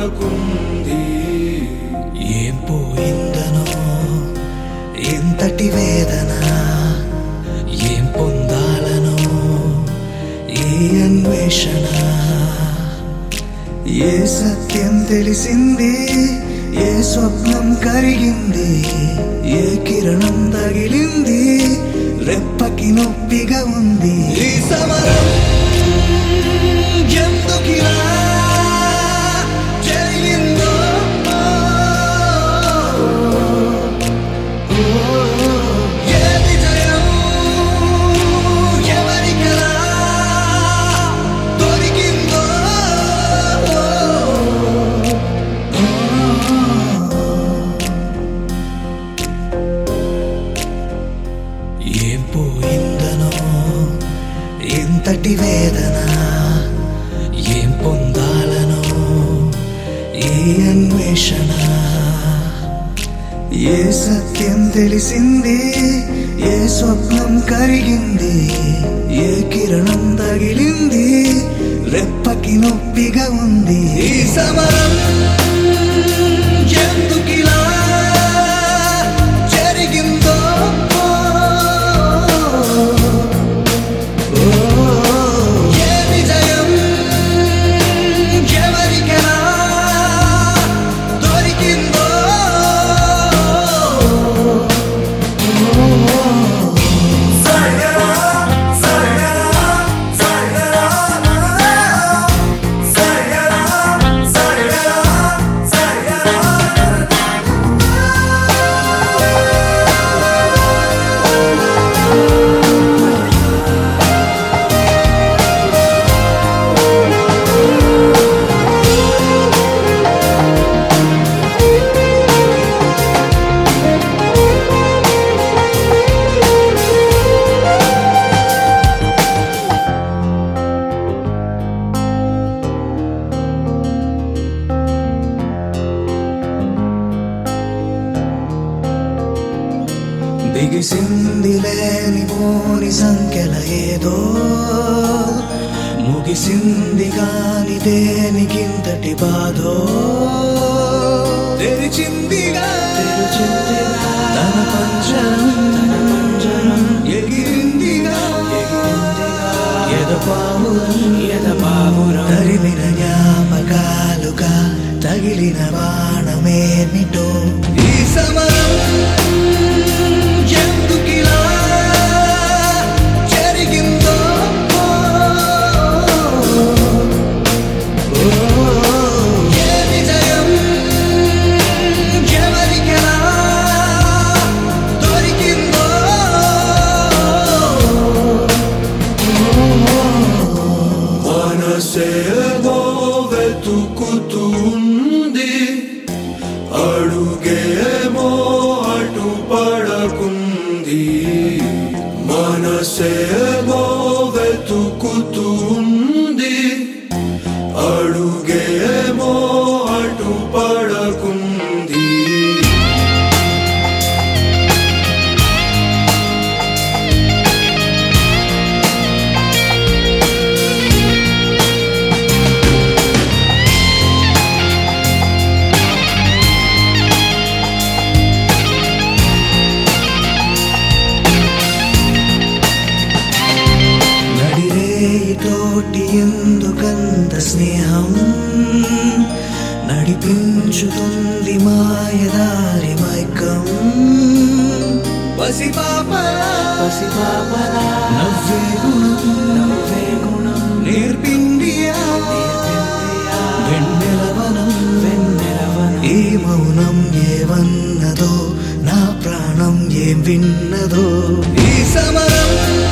పడకుంది ఏం పోయిందనో ఎంతటి వేదన ఏం పొందాలనో ఏ అన్వేషణ ఏ సత్యం తెలిసింది ఏ స్వప్నం కరిగింది ఏ కిరణం తగిలింది రెప్పకి నొప్పిగా ఉంది ఈ సమరం ఎందుకిలా జరిగిందో ఏ విజయం ఎవరికలా దొరికిందో ఏం పోయిందనో ఎంతటి వేదన ఏం పొందాలనో ఏ అన్వేషణ ఏ సత్యం తెలిసింది ఏ స్వప్నం కరిగింది ఏ కిరణం తగిలింది రెప్పకి నొప్పిగా ఉంది ఈ సమరం ఎందుకిలా జరిగిందో ఏ విజయం ఎవరికెలా దొరికిందో బిగిసింది లేని పోని సంఖ్యల ఏదో ముగిసింది కాని దేనికింతటి బాధో తెరిచిందిగా తన పంజరం ఎగిరిందిగా ఎదపావురం తరిమిన జ్ఞాపకాలుగా తగిలిన బాణమేమిటో ఈ సమరం ఎందుకిలా జరిగిందో ఏ విజయం ఎవరికెలా దొరికిందో మనసేమో వెతుకుతుంది అడుగేమో అటు పడకుంది మనసేమో వెతుకుతుంది అడుగేమో అటు పడకుంది నడిరేయి తోటి ఎందుకంత స్నేహం నడిపించుతుంది మాయదారి మైకం పసిపాపలా పసిపాపలా నవ్వే గుణం నవ్వే గుణం నేర్పింది వెన్నెలవనం వెన్నెలవనం ఈ మౌనం ఏవన్నదో నా ప్రాణం ఏం విన్నదో ఈ సమరం